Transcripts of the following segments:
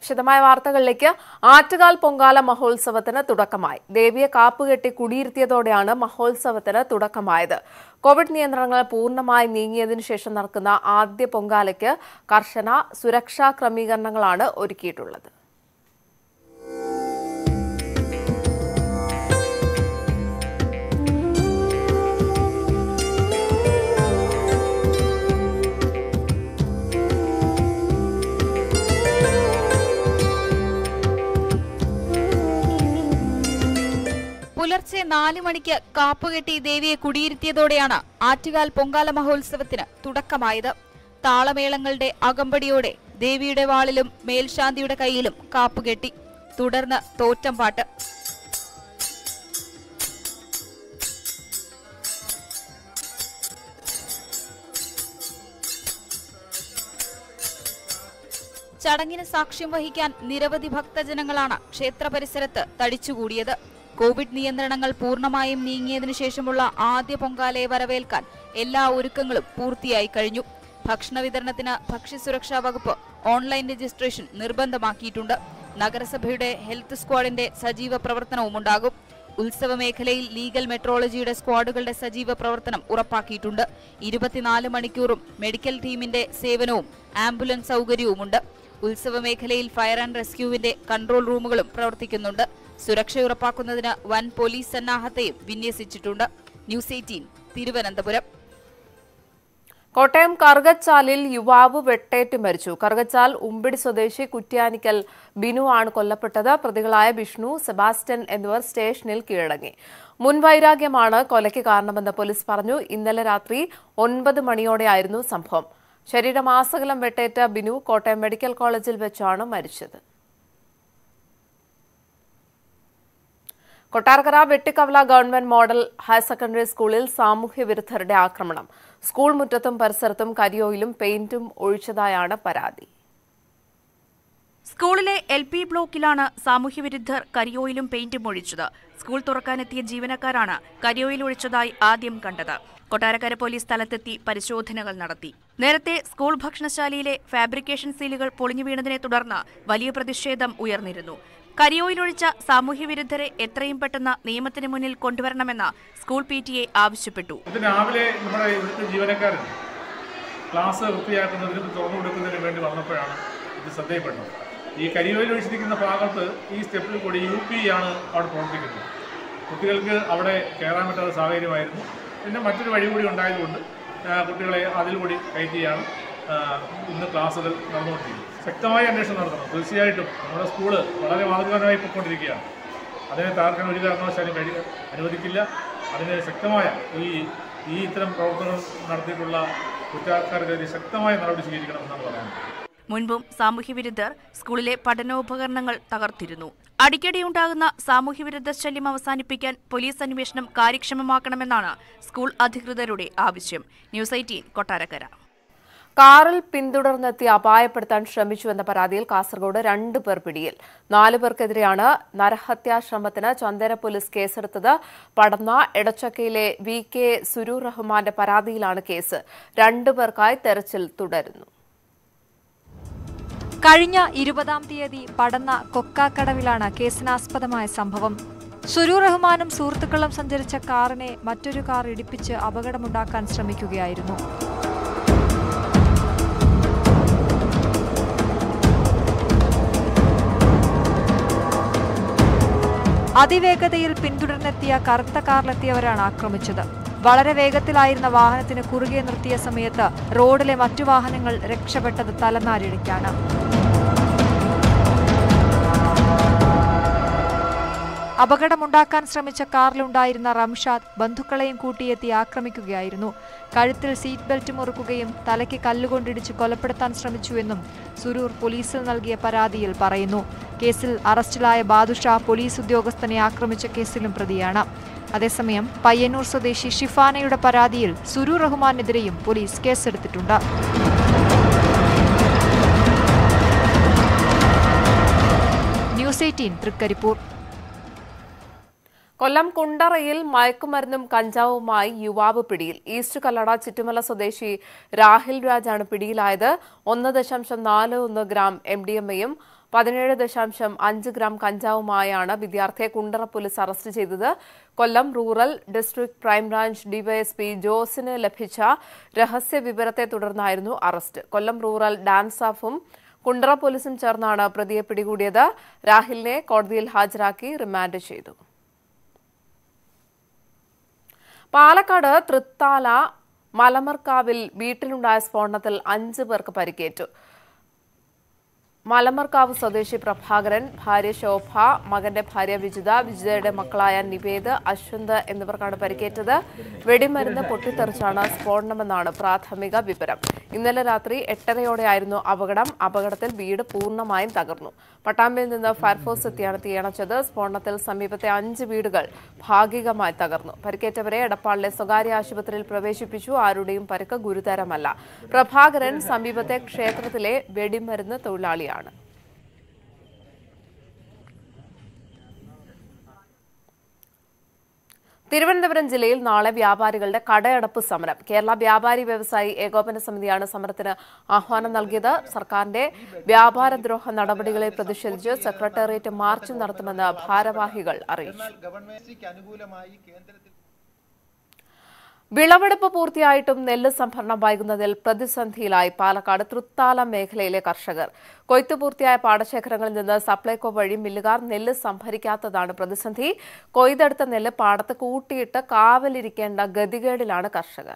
വിശദമായ വാർത്തകളിലേക്ക് ആറ്റുകാൽ പൊങ്കാല മഹോത്സവത്തിന് തുടക്കമായി ദേവിയെ കാപ്പുകെട്ടി കുടിയിരുത്തിയതോടെയാണ് മഹോത്സവത്തിന് തുടക്കമായത് കോവിഡ് നിയന്ത്രണങ്ങൾ പൂർണ്ണമായി നീങ്ങിയതിനു ശേഷം നടക്കുന്ന ആദ്യ പൊങ്കാലയ്ക്ക് കർശന സുരക്ഷാ ക്രമീകരണങ്ങളാണ് ഒരുക്കിയിട്ടുള്ളത് പുലർച്ചെ നാല് മണിക്ക് കാപ്പുകെട്ടി ദേവിയെ കുടിയിരുത്തിയതോടെയാണ് ആറ്റുകാൽ പൊങ്കാല മഹോത്സവത്തിന് തുടക്കമായത് താളമേളങ്ങളുടെ അകമ്പടിയോടെ ദേവിയുടെ വാളിലും മേൽശാന്തിയുടെ കയ്യിലും കാപ്പുകെട്ടി തുടർന്ന് തോറ്റം പാട്ട് ചടങ്ങിന് സാക്ഷ്യം വഹിക്കാൻ നിരവധി ഭക്തജനങ്ങളാണ് ക്ഷേത്ര പരിസരത്ത് തടിച്ചുകൂടിയത് കോവിഡ് നിയന്ത്രണങ്ങൾ പൂർണ്ണമായും നീങ്ങിയതിനു ശേഷമുള്ള ആദ്യ പൊങ്കാലയെ വരവേൽക്കാൻ എല്ലാ ഒരുക്കങ്ങളും പൂർത്തിയായി കഴിഞ്ഞു ഭക്ഷണ വിതരണത്തിന് ഭക്ഷ്യസുരക്ഷാ വകുപ്പ് ഓൺലൈൻ രജിസ്ട്രേഷൻ നിർബന്ധമാക്കിയിട്ടുണ്ട് നഗരസഭയുടെ ഹെൽത്ത് സ്ക്വാഡിന്റെ സജീവ പ്രവർത്തനവുമുണ്ടാകും ഉത്സവ മേഖലയിൽ ലീഗൽ മെട്രോളജിയുടെ സ്ക്വാഡുകളുടെ സജീവ പ്രവർത്തനം ഉറപ്പാക്കിയിട്ടുണ്ട് ഇരുപത്തിനാല് മണിക്കൂറും മെഡിക്കൽ ടീമിന്റെ സേവനവും ആംബുലൻസ് സൗകര്യവുമുണ്ട് ഉത്സവ മേഖലയിൽ ഫയർ ആൻഡ് റെസ്ക്യൂവിന്റെ കൺട്രോൾ റൂമുകളും പ്രവർത്തിക്കുന്നുണ്ട് സുരക്ഷ ഉറപ്പാക്കുന്നതിന് വൻ പോലീസ് സന്നാഹത്തെയും വിന്യസിച്ചിട്ടുണ്ട് ന്യൂസ് എയ്റ്റീൻ തിരുവനന്തപുരം കോട്ടയം കറുകച്ചാലിൽ യുവാവ് വെട്ടേറ്റ് മരിച്ചു കറുകച്ചാൽ ഉമ്പിടി സ്വദേശി കുറ്റ്യാനിക്കൽ ബിനു ആണ് കൊല്ലപ്പെട്ടത് പ്രതികളായ വിഷ്ണു സെബാസ്റ്റ്യൻ എന്നിവർ സ്റ്റേഷനിൽ കീഴടങ്ങി മുൻവൈരാഗ്യമാണ് കൊലയ്ക്ക് കാരണമെന്ന് പോലീസ് പറഞ്ഞു ഇന്നലെ രാത്രി ഒൻപത് മണിയോടെയായിരുന്നു സംഭവം ശരീരമാസകലം വെട്ടേറ്റ ബിനു കോട്ടയം മെഡിക്കൽ കോളേജിൽ വെച്ചാണ് മരിച്ചത് Kottarakkara Vettikkavala government model higher secondary സ്കൂളിൽ സാമൂഹ്യ വിരുദ്ധരുടെ ആക്രമണം സ്കൂൾ മുറ്റത്തും പരിസരത്തും കരിയോയിലും പെയിന്റും ഒഴിച്ചതായാണ് പരാതി സ്കൂളിലെ എൽ പി ബ്ലോക്കിലാണ് സാമൂഹ്യവിരുദ്ധർ കരിയോയിലും പെയിന്റും ഒഴിച്ചത് സ്കൂൾ തുറക്കാനെത്തിയ ജീവനക്കാരാണ് കരിയോയിൽ ഒഴിച്ചതായി ആദ്യം കണ്ടത് കൊട്ടാരക്കര പോലീസ് സ്ഥലത്തെത്തി പരിശോധനകൾ നടത്തി നേരത്തെ സ്കൂൾ ഭക്ഷണശാലയിലെ ഫാബ്രിക്കേഷൻ സീലുകൾ പൊളിഞ്ഞു വീണതിനെ തുടർന്ന് വലിയ പ്രതിഷേധം ഉയർന്നിരുന്നു കരിയോയിലൊഴിച്ച സാമൂഹ്യവിരുദ്ധരെ എത്രയും പെട്ടെന്ന് നിയമത്തിന് മുന്നിൽ കൊണ്ടുവരണമെന്ന് സ്കൂൾ പി ടി എ ആവശ്യപ്പെട്ടു ഇത് രാവിലെ നമ്മുടെ ഇവിടുത്തെ ജീവനക്കാരൻ ക്ലാസ് വൃത്തിയാക്കുന്നതിനും തുറന്നു കൊടുക്കുന്നതിനും വേണ്ടി വന്നപ്പോഴാണ് ഇത് ശ്രദ്ധയിൽപ്പെട്ടത് ഈ കരിയോയിൽ ഒഴിച്ചിരിക്കുന്ന ഭാഗത്ത് ഈ സ്റ്റെപ്പിൽ കൂടി യു പി ആണ് അവിടെ പ്രവർത്തിക്കുന്നത് കുട്ടികൾക്ക് അവിടെ കയറാൻ പറ്റാത്ത സാഹചര്യമായിരുന്നു പിന്നെ മറ്റൊരു വഴി കൂടി ഉണ്ടായതുകൊണ്ട് ആ, കുട്ടികളെ അതിൽ കൂടി കയറ്റിയാണ് ആ, ഇന്ന് ക്ലാസ്സുകൾ നടന്നുകൊണ്ടിരിക്കുന്നത് ശക്തമായ അന്വേഷണം നടത്തണം തീർച്ചയായിട്ടും നമ്മുടെ സ്കൂള് വളരെ മാതൃകാപരമായി പോയിക്കൊണ്ടിരിക്കുകയാണ് അതിനെ തകർക്കാൻ ഒരു കാരണവശാലും കഴി അനുവദിക്കില്ല അതിന് ശക്തമായ ഈ ഈ ഇത്തരം പ്രവർത്തനങ്ങൾ നടത്തിയിട്ടുള്ള കുറ്റക്കാർക്കെതിരെ ശക്തമായ നടപടി സ്വീകരിക്കണമെന്നാണ് പറയുന്നത് മുൻപും സാമൂഹ്യവിരുദ്ധർ സ്കൂളിലെ പഠനോപകരണങ്ങൾ തകർത്തിരുന്നു അടിക്കടിയുണ്ടാകുന്ന സാമൂഹ്യവിരുദ്ധ ശല്യം അവസാനിപ്പിക്കാൻ പോലീസ് അന്വേഷണം കാര്യക്ഷമമാക്കണമെന്നാണ് സ്കൂൾ അധികൃതരുടെ ആവശ്യം ന്യൂസ് എയ്റ്റീൻ കൊട്ടാരക്കര കാറിൽ പിന്തുടർന്നെത്തി അപായപ്പെടുത്താൻ ശ്രമിച്ചുവെന്ന പരാതിയിൽ കാസർഗോഡ് രണ്ടു പേർ പിടിയിൽ നാലു പേർക്കെതിരെയാണ് നരഹത്യാശ്രമത്തിന് ചന്ദേര പോലീസ് കേസെടുത്തത് പടന്ന എടച്ചക്കയിലെ വി കെ സുരൂർ റഹ്മാന്റെ പരാതിയിലാണ് കേസ് രണ്ടു പേർക്കായി തെരച്ചിൽ തുടരുന്നു കഴിഞ്ഞ ഇരുപതാം തീയതി പടന്ന കൊക്കാക്കടവിലാണ് കേസിനാസ്പദമായ സംഭവം സുരൂർ റഹ്മാനും സുഹൃത്തുക്കളും സഞ്ചരിച്ച കാറിനെ മറ്റൊരു കാർ ഇടിപ്പിച്ച് അപകടമുണ്ടാക്കാൻ ശ്രമിക്കുകയായിരുന്നു അതിവേഗതയിൽ പിന്തുടർന്നെത്തിയ കറുത്ത കാറിലെത്തിയവരാണ് ആക്രമിച്ചത് വളരെ വേഗത്തിലായിരുന്ന വാഹനത്തിന് കുറുകെ നിർത്തിയ സമയത്ത് റോഡിലെ മറ്റു വാഹനങ്ങൾ രക്ഷപ്പെട്ടത് തലനാരിഴയ്ക്കാണ് അപകടമുണ്ടാക്കാൻ ശ്രമിച്ച കാറിലുണ്ടായിരുന്ന റംഷാദ് ബന്ധുക്കളെയും കൂട്ടിയെത്തി ആക്രമിക്കുകയായിരുന്നു കഴുത്തിൽ സീറ്റ് ബെൽറ്റ് മുറുക്കുകയും തലയ്ക്ക് കല്ലുകൊണ്ടിടിച്ച് കൊലപ്പെടുത്താൻ ശ്രമിച്ചുവെന്നും സുരൂർ പോലീസിൽ നൽകിയ പരാതിയിൽ പറയുന്നു കേസിൽ അറസ്റ്റിലായ ബാദുഷാ പോലീസ് ഉദ്യോഗസ്ഥനെ ആക്രമിച്ച കേസിലും പ്രതിയാണ് അതേസമയം പയ്യന്നൂർ സ്വദേശി ഷിഫാനയുടെ പരാതിയിൽ സുരൂർ റഹ്മാനെതിരെയും പോലീസ് കേസെടുത്തിട്ടുണ്ട് ന്യൂസ് എയ്റ്റീൻ തൃക്കരിപ്പൂർ കൊല്ലം കുണ്ടറയിൽ മയക്കുമരുന്നും കഞ്ചാവുമായി യുവാവ് പിടിയിൽ ഈസ്റ്റ് കല്ലട ചിറ്റുമല സ്വദേശി രാഹിൽ രാജാണ് പിടിയിലായത് ഒന്ന് ദശാംശം നാല് ഒന്ന് ഗ്രാം എം ഡി എം എയും പതിനേഴ് ദശാംശം അഞ്ച് ഗ്രാം കഞ്ചാവുമായാണ് വിദ്യാർത്ഥിയെ കുണ്ടറ പോലീസ് അറസ്റ്റ് ചെയ്തത് Kollam rural district crime branch DYSP ജോസിന് ലഭിച്ച രഹസ്യ വിവരത്തെ തുടർന്നായിരുന്നു അറസ്റ്റ് കൊല്ലം റൂറൽ ഡാൻസ് ഓഫും കുണ്ടറ പോലീസും ചേർന്നാണ് പ്രതിയെ പിടികൂടിയത് രാഹിലിനെ കോടതിയിൽ ഹാജരാക്കി റിമാൻഡ് ചെയ്തു പാലക്കാട് തൃത്താല മലമർക്കാവിൽ വീട്ടിലുണ്ടായ സ്ഫോടനത്തിൽ അഞ്ച് പേർക്ക് പരിക്കേറ്റു മലമർക്കാവ് സ്വദേശി പ്രഭാകരൻ ഭാര്യ ശോഭ മകന്റെ ഭാര്യ വിജിത വിജിതയുടെ മക്കളായ നിവേദ് അശ്വന്ത് എന്നിവർക്കാണ് പരിക്കേറ്റത് വെടിമരുന്ന് പൊട്ടിത്തെറിച്ചാണ് സ്ഫോടനമെന്നാണ് പ്രാഥമിക വിവരം ഇന്നലെ രാത്രി എട്ടരയോടെയായിരുന്നു അപകടം അപകടത്തിൽ വീട് പൂർണ്ണമായും തകർന്നു പട്ടാമ്പിയിൽ നിന്ന് ഫയർഫോഴ്സ് എത്തിയാണ് തീയണച്ചത് സ്ഫോടനത്തിൽ സമീപത്തെ അഞ്ച് വീടുകൾ ഭാഗികമായി തകർന്നു പരിക്കേറ്റവരെ എടപ്പാളിലെ സ്വകാര്യ ആശുപത്രിയിൽ പ്രവേശിപ്പിച്ചു ആരുടെയും പരിക്ക് ഗുരുതരമല്ല പ്രഭാകരൻ സമീപത്തെ ക്ഷേത്രത്തിലെ വെടിമരുന്ന് തൊഴിലാളിയാണ് തിരുവനന്തപുരം ജില്ലയിൽ നാളെ വ്യാപാരികളുടെ കടയടപ്പ് സമരം കേരള വ്യാപാരി വ്യവസായി ഏകോപന സമിതിയാണ് സമരത്തിന് ആഹ്വാനം നൽകിയത് സർക്കാരിന്റെ വ്യാപാരദ്രോഹ നടപടികളെ പ്രതിഷേധിച്ച് സെക്രട്ടേറിയറ്റ് മാർച്ച് നടത്തുമെന്ന് ഭാരവാഹികൾ അറിയിച്ചു ഗവൺമെന്റ് അനുകൂലമായി കേന്ദ്രത്തിൽ വിളവെടുപ്പ് പൂർത്തിയായിട്ടും നെല്ല് സംഭരണം വൈകുന്നതിൽ പ്രതിസന്ധിയിലായി പാലക്കാട് തൃത്താല മേഖലയിലെ കർഷകർ കൊയ്ത്തു പൂർത്തിയായ പാടശേഖരങ്ങളിൽ നിന്ന് സപ്ലൈകോ വഴി മില്ലുകാർ നെല്ല് സംഭരിക്കാത്തതാണ് പ്രതിസന്ധി കൊയ്തെടുത്ത നെല്ല് പാടത്ത് കൂട്ടിയിട്ട് കാവലിരിക്കേണ്ട ഗതികേടിലാണ് കർഷകർ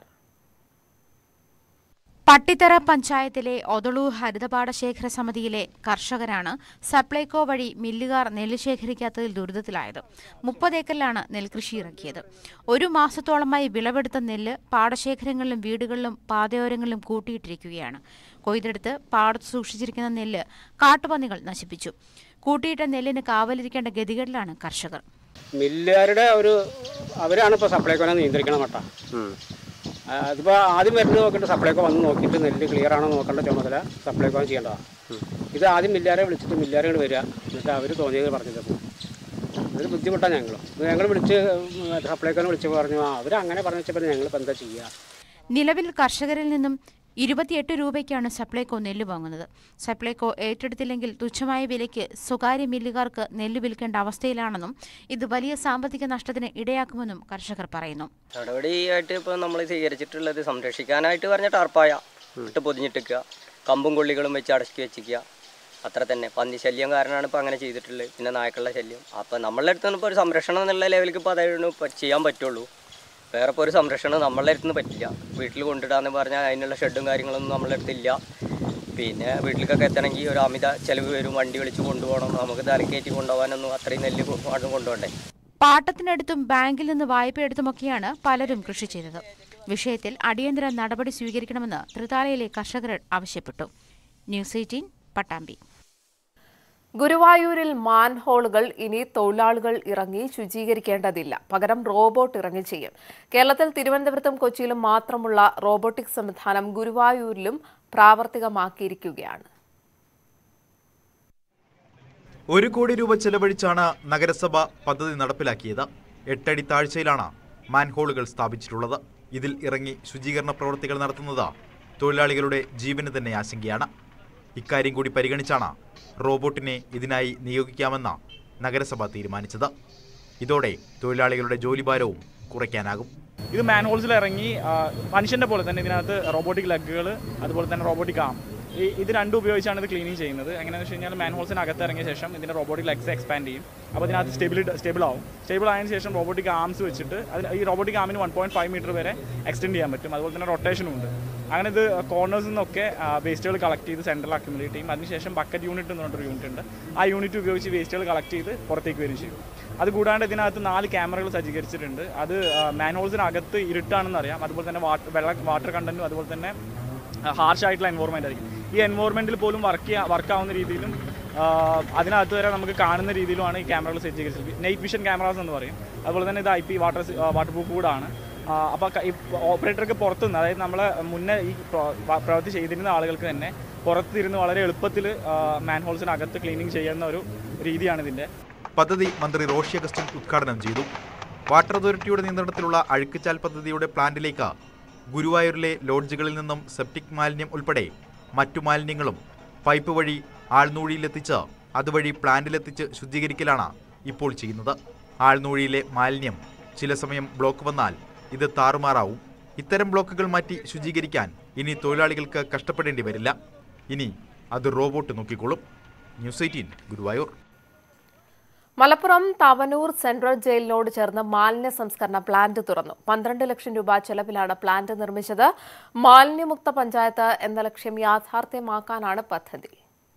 പട്ടിത്തറ പഞ്ചായത്തിലെ ഒതളൂർ ഹരിതപാടശേഖര സമിതിയിലെ കർഷകരാണ് സപ്ലൈകോ വഴി മില്ലുകാർ നെല്ല് ശേഖരിക്കാത്തതിൽ ദുരിതത്തിലായത് മുപ്പത് ഏക്കറിലാണ് നെൽകൃഷി ഇറക്കിയത് ഒരു മാസത്തോളമായി വിളവെടുത്ത നെല്ല് പാടശേഖരങ്ങളിലും വീടുകളിലും പാതയോരങ്ങളിലും കൂട്ടിയിട്ടിരിക്കുകയാണ് കൊയ്തെടുത്ത് പാടത്ത് സൂക്ഷിച്ചിരിക്കുന്ന നെല്ല് കാട്ടുപന്നികൾ നശിപ്പിച്ചു കൂട്ടിയിട്ട നെല്ലിന് കാവലിരിക്കേണ്ട ഗതികേടിലാണ് കർഷകർ മില്ലുകാരുടെ ഒരു അവരാണ് ഇപ്പോൾ സപ്ലൈക്കോനെ നിയന്ത്രിക്കണ മട്ട അതിപ്പോൾ ആദ്യം വരുന്നത് നോക്കിയിട്ട് സപ്ലൈക്കോ വന്ന് നോക്കിയിട്ട് നെല്ല് ക്ലിയർ ആണോ നോക്കേണ്ട ചുമതല സപ്ലൈക്കോ ചെയ്യേണ്ടതാണ് ഇത് ആദ്യം മില്ലുകാരെ വിളിച്ചിട്ട് മില്ലുകാരെ ഇങ്ങോട്ട് വരിക എന്നിട്ട് അവർ തോന്നിയത് പറഞ്ഞത് അതൊരു ബുദ്ധിമുട്ടാണ് ഞങ്ങൾ ഞങ്ങൾ വിളിച്ച് സപ്ലൈക്കോനെ വിളിച്ച് പറഞ്ഞു ആ അവർ അങ്ങനെ പറഞ്ഞു വെച്ചപ്പോൾ ഞങ്ങൾ ഇപ്പം എന്താ ചെയ്യുക നിലവിൽ കർഷകരിൽ നിന്നും ഇരുപത്തിയെട്ട് രൂപയ്ക്കാണ് സപ്ലൈകോ നെല്ല് വാങ്ങുന്നത് സപ്ലൈകോ ഏറ്റെടുത്തില്ലെങ്കിൽ തുച്ഛമായ വിലയ്ക്ക് സ്വകാര്യ മില്ലുകാർക്ക് നെല്ല് വിൽക്കേണ്ട അവസ്ഥയിലാണെന്നും ഇത് വലിയ സാമ്പത്തിക നഷ്ടത്തിന് ഇടയാക്കുമെന്നും കർഷകർ പറയുന്നു നടപടിയായിട്ട് ഇപ്പോൾ നമ്മൾ സ്വീകരിച്ചിട്ടുള്ളത് സംരക്ഷിക്കാനായിട്ട് പറഞ്ഞ ടാർപ്പായ ഇട്ട് പൊതിഞ്ഞിട്ടിക്കുക കമ്പും കൊള്ളികളും വെച്ച് അടക്കി വെച്ചിരിക്കുക അത്ര തന്നെ പന്നി ശല്യം കാരണമാണ് ഇപ്പോൾ അങ്ങനെ ചെയ്തിട്ടുള്ളത് പിന്നെ നായ്ക്കളുടെ ശല്യം അപ്പോൾ നമ്മളുടെ അടുത്ത് ഇപ്പോൾ ഒരു സംരക്ഷണം എന്നുള്ള ലെവലിലേക്ക് ഇപ്പോൾ അതായിരുന്നു ഇപ്പോൾ ചെയ്യാൻ പറ്റുള്ളൂ വേറെ ഇപ്പോൾ ഒരു സംരക്ഷണം നമ്മളുടെ അടുത്ത് നിന്ന് പറ്റില്ല വീട്ടിൽ കൊണ്ടിടാന്ന് പറഞ്ഞാൽ അതിനുള്ള ഷെഡും കാര്യങ്ങളൊന്നും നമ്മളുടെ അടുത്തില്ല പിന്നെ വീട്ടിലേക്കൊക്കെ എത്തണമെങ്കിൽ ഒരു അമിത ചെലവ് വരും വണ്ടി വിളിച്ച് കൊണ്ടുപോകണം നമുക്ക് തലക്കയറ്റി കൊണ്ടുപോകാനൊന്നും അത്രയും നെല്ല് കൊ- കൊണ്ടുപോകണ്ടേ പാട്ടത്തിനടുത്തും ബാങ്കിൽ നിന്ന് വായ്പയെടുത്തുമൊക്കെയാണ് പലരും കൃഷി ചെയ്തത് വിഷയത്തിൽ അടിയന്തര നടപടി സ്വീകരിക്കണമെന്ന് ത്രിതാലയിലെ കർഷകർ ആവശ്യപ്പെട്ടു ന്യൂസ് എയ്റ്റീൻ പട്ടാമ്പി ഗുരുവായൂരിൽ മാൻഹോളുകൾ ഇനി തൊഴിലാളികൾ ഇറങ്ങി ശുചീകരിക്കേണ്ടതില്ല പകരം റോബോട്ട് ഇറങ്ങി ചെയ്യും കേരളത്തിൽ തിരുവനന്തപുരത്തും കൊച്ചിയിലും മാത്രമുള്ള റോബോട്ടിക് സംവിധാനം ഗുരുവായൂരിലും പ്രാവർത്തികമാക്കിയിരിക്കുകയാണ് ഒരു കോടി രൂപ ചെലവഴിച്ചാണ് നഗരസഭ പദ്ധതി നടപ്പിലാക്കിയത് എട്ടടി താഴ്ചയിലാണ് മാൻഹോളുകൾ സ്ഥാപിച്ചിട്ടുള്ളത് ഇതിൽ ഇറങ്ങി ശുചീകരണ പ്രവർത്തികൾ നടത്തുന്നത് തൊഴിലാളികളുടെ ജീവന് തന്നെ ആശങ്കയാണ് ഇക്കാര്യം കൂടി പരിഗണിച്ചാണ് റോബോട്ടിനെ ഇതിനായി നിയോഗിക്കാമെന്ന് നഗരസഭ തീരുമാനിച്ചത് ഇതോടെ തൊഴിലാളികളുടെ ജോലിഭാരവും കുറയ്ക്കാനാകും ഇത് മാൻഹോൾസിൽ ഇറങ്ങി ആ, മനുഷ്യന്റെ പോലെ തന്നെ ഇതിനകത്ത് റോബോട്ടിക് ലെഗുകൾ അതുപോലെ തന്നെ റോബോട്ടിക് ആം ഈ ഇത് രണ്ടും ഉപയോഗിച്ചാണ് ഇത് ക്ലീനിങ് ചെയ്യുന്നത് എങ്ങനെയാണെന്ന് വെച്ച് കഴിഞ്ഞാൽ മാൻഹോൾസിന് അകത്ത് ഇറങ്ങിയ ശേഷം ഇതിന്റെ റോബോട്ടിക് ലെഗ്സ് എക്സ്പാൻഡ് ചെയ്യും അപ്പോൾ ഇതിനകത്ത് സ്റ്റെബിലിറ്റി സ്റ്റേബിൾ ആവും സ്റ്റേബിൾ ആയതിനു ശേഷം റോബോട്ടിക് ആംസ് വെച്ചിട്ട് അതിന് ഈ റോബോട്ടിക് ആമിന് വൺ പോയിന്റ് ഫൈവ് മീറ്റർ വരെ എക്സ്റ്റെൻഡ് ചെയ്യാൻ പറ്റും അതുപോലെ തന്നെ റൊട്ടേഷനും ഉണ്ട് അങ്ങനെ ഇത് കോർണേഴ്സിൽ നിന്നൊക്കെ വേസ്റ്റുകൾ കളക്ട് ചെയ്ത് സെൻട്രൽ അക്യുമുലേറ്റ് ചെയ്യും അതിനുശേഷം ബക്കറ്റ് യൂണിറ്റ് എന്ന് പറഞ്ഞൊരു യൂണിറ്റ് ഉണ്ട് ആ യൂണിറ്റ് ഉപയോഗിച്ച് വേസ്റ്റുകൾ കളക്ട് ചെയ്ത് പുറത്തേക്ക് വരികയും ചെയ്യും അത് കൂടാണ്ട് ഇതിനകത്ത് നാല് ക്യാമറകൾ സജ്ജീകരിച്ചിട്ടുണ്ട് അത് മാൻഹോൾസിനകത്ത് ഇരുട്ടാണെന്ന് അറിയാം അതുപോലെ തന്നെ വാട്ടർ വെള്ള വാട്ടർ കണ്ടന്റും അതുപോലെ തന്നെ ഹാർഷ് ആയിട്ടുള്ള എൻവോർമെൻ്റ് ആയിരിക്കും ഈ എൻവോർമെൻറ്റിൽ പോലും വർക്ക് ചെയ്യാ വർക്ക് ആവുന്ന രീതിയിലും ആ, അതിനകത്ത് വരെ നമുക്ക് കാണുന്ന രീതിയിലുമാണ് ഈ ക്യാമറകൾ സജ്ജീകരിച്ചത് നൈറ്റ് വിഷൻ ക്യാമറാസ് എന്ന് പറയും അതുപോലെ തന്നെ ഇത് I P water waterproof കൂടാണ് അപ്പോൾ ഈ ഓപ്പറേറ്റർക്ക് പുറത്തുനിന്ന് അതായത് നമ്മൾ മുന്നേ ഈ പ്ര- വ- പ്രവൃത്തി ചെയ്തിരുന്ന ആളുകൾക്ക് തന്നെ പുറത്തിരുന്ന് വളരെ എളുപ്പത്തിൽ മാൻഹോൾസിനകത്ത് ക്ലീനിങ് ചെയ്യുന്ന ഒരു രീതിയാണ് ഇതിൻ്റെ പദ്ധതി മന്ത്രി റോഷി അഗസ്റ്റിൻ ഉദ്ഘാടനം ചെയ്തു വാട്ടർ അതോറിറ്റിയുടെ നിയന്ത്രണത്തിലുള്ള അഴുക്കുചാൽ പദ്ധതിയുടെ പ്ലാന്റിലേക്ക് ഗുരുവായൂരിലെ ലോഡ്ജുകളിൽ നിന്നും സെപ്റ്റിക് മാലിന്യം ഉൾപ്പെടെ മറ്റു മാലിന്യങ്ങളും പൈപ്പ് വഴി ആൾനൂഴിയിലെത്തിച്ച് അതുവഴി പ്ലാന്റിലെത്തിച്ച് ശുദ്ധീകരിക്കലാണ് ഇപ്പോൾ ചെയ്യുന്നത് ആൾനൂഴിയിലെ മാലിന്യം ചില സമയം ബ്ലോക്ക് വന്നാൽ ഇത് താറുമാറാവും ഇത്തരം ബ്ലോക്കുകൾ മാറ്റി ശുചീകരിക്കാൻ ഇനി തൊഴിലാളികൾക്ക് കഷ്ടപ്പെടേണ്ടി വരില്ല ഇനി അത് റോബോട്ട് നോക്കിക്കോളും news eighteen Guruvayur Malappuram Thavanur central ജയിലിനോട് ചേർന്ന് മാലിന്യ സംസ്കരണ പ്ലാന്റ് തുറന്നു പന്ത്രണ്ട് ലക്ഷം രൂപ ചെലവിലാണ് പ്ലാന്റ് നിർമ്മിച്ചത് മാലിന്യമുക്ത പഞ്ചായത്ത് എന്ന ലക്ഷ്യം യാഥാർത്ഥ്യമാക്കാനാണ് പദ്ധതി